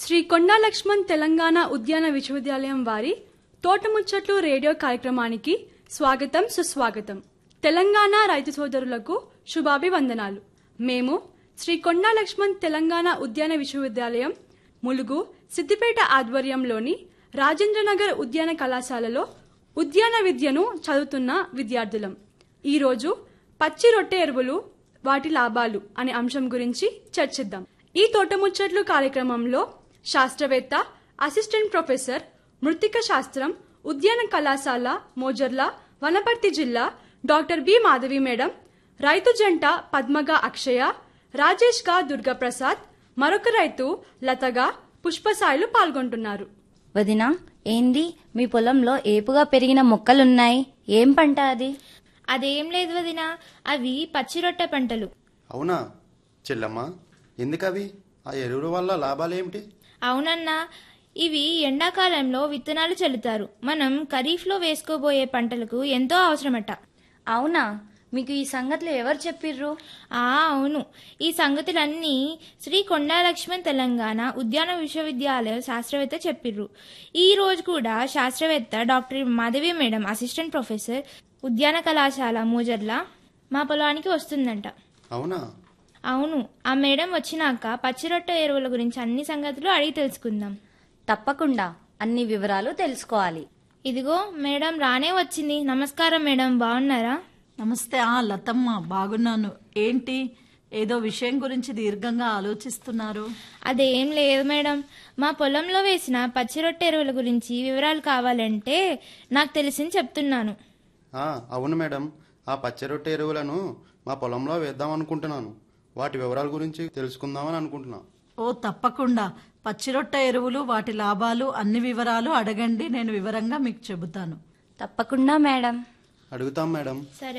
శ్రీ కొండా లక్ష్మణ్ తెలంగాణ ఉద్యాన విశ్వవిద్యాలయం వారి తోటముచ్చట్లు రేడియో కార్యక్రమానికి స్వాగతం సుస్వాగతం తెలంగాణ రైతు సోదరులకు శుభాభివందనాలు మేము శ్రీ కొండా లక్ష్మణ్ తెలంగాణ ఉద్యాన విశ్వవిద్యాలయం ములుగు సిద్దిపేట ఆధ్వర్యంలోని రాజేంద్రనగర్ ఉద్యాన కళాశాలలో ఉద్యాన విద్యను చదువుతున్న విద్యార్థులం ఈరోజు పచ్చి రొట్టె ఎరువులు వాటి లాభాలు అనే అంశం గురించి చర్చిద్దాం ఈ తోటముచ్చట్లు కార్యక్రమంలో శాస్త్రవేత్త అసిస్టెంట్ ప్రొఫెసర్ మృతిక శాస్త్రం ఉద్యాన కళాశాల మోజర్ల వనపర్తి జిల్లా డాక్టర్ బి మాధవి మేడం రైతు జంట పద్మగా అక్షయ రాజేష్ గా దుర్గాప్రసాద్ మరొక రైతు లతగా పుష్పసాయిలు పాల్గొంటున్నారు వదినా ఏంది మీ పొలంలో ఏపుగా పెరిగిన మొక్కలున్నాయి ఏం పంట అది అదేం లేదు వదినా అవి పచ్చిరొట్టె పంటలు అవునా చెల్లమ్మ ఎందుకవి ఆ ఎరువుల వల్ల లాభాలేమిటి అవునన్నా ఇవి ఎండాకాలంలో విత్తనాలు చల్లుతారు మనం ఖరీఫ్లో వేసుకోబోయే పంటలకు ఎంతో అవసరమట అవునా మీకు ఈ సంగతులు ఎవరు చెప్పిర్రు ఆ అవును ఈ సంగతులన్నీ శ్రీ కొండా లక్ష్మణ్ తెలంగాణ ఉద్యాన విశ్వవిద్యాలయ శాస్త్రవేత్త చెప్పిర్రు ఈ రోజు కూడా శాస్త్రవేత్త doctor Madhavi madam assistant professor ఉద్యాన కళాశాల మూజర్ల మా పొలానికి వస్తుందంట అవునా అవును ఆ మేడం వచ్చినాక పచ్చిరొట్టె ఎరువుల గురించి అన్ని సంగతులు అడిగి తెలుసుకుందాం తప్పకుండా అన్ని వివరాలు తెలుసుకోవాలి ఇదిగో మేడం రానే వచ్చింది నమస్కారం మేడం బాగున్నారా నమస్తే ఆ లతమ్మ బాగున్నాను ఏంటి ఏదో విషయం గురించి దీర్ఘంగా ఆలోచిస్తున్నారు అదేం లేదు మేడం మా పొలంలో వేసిన పచ్చిరొట్టె ఎరువుల గురించి వివరాలు కావాలంటే నాకు తెలిసింది చెప్తున్నాను ఆ, అవును మేడం ఆ పచ్చరొట్టె ఎరువులను మా పొలంలో వేద్దాం అనుకుంటున్నాను వాటి వివరాల గురించి తెలుసుకుందామని అనుకుంటున్నా ఓ తప్పకుండా పచ్చిరొట్ట ఎరువులు వాటి లాభాలు అన్ని వివరాలు అడగండి నేను వివరంగా మీకు చెబుతాను తప్పకుండా మేడం అడుగుతాం మేడం సరే